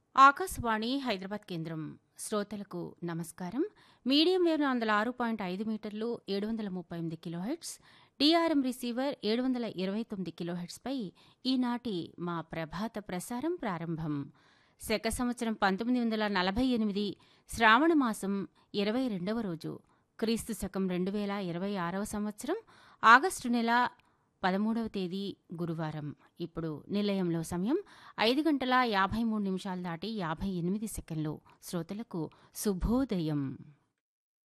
ఆకాశవాణి హైదరాబాద్ కేంద్రం శ్రోతలకు నమస్కారం మీడియం వేవ్ వందల ఆరు పాయింట్ ఐదు మీటర్లు ఏడు వందల ముప్పై ఎనిమిది కిలోహెట్స్ డిఆర్ఎం రిసీవర్ ఏడు వందల ఇరవై తొమ్మిది కిలోహెట్స్పై ఈనాటి మా ప్రభాత ప్రసారం ప్రారంభం శక సంవత్సరం పంతొమ్మిది వందల నలభై ఎనిమిది శ్రావణ మాసం ఇరవై రెండవ రోజు క్రీస్తు శకం రెండు వేల ఇరవై ఆరవ సంవత్సరం ఆగస్టు నెల పదమూడవ తేదీ గురువారం ఇప్పుడు నిలయంలో సమయం ఐదు గంటల యాభై మూడు నిమిషాలు దాటి యాభై ఎనిమిది సెకండ్లు శ్రోతలకు శుభోదయం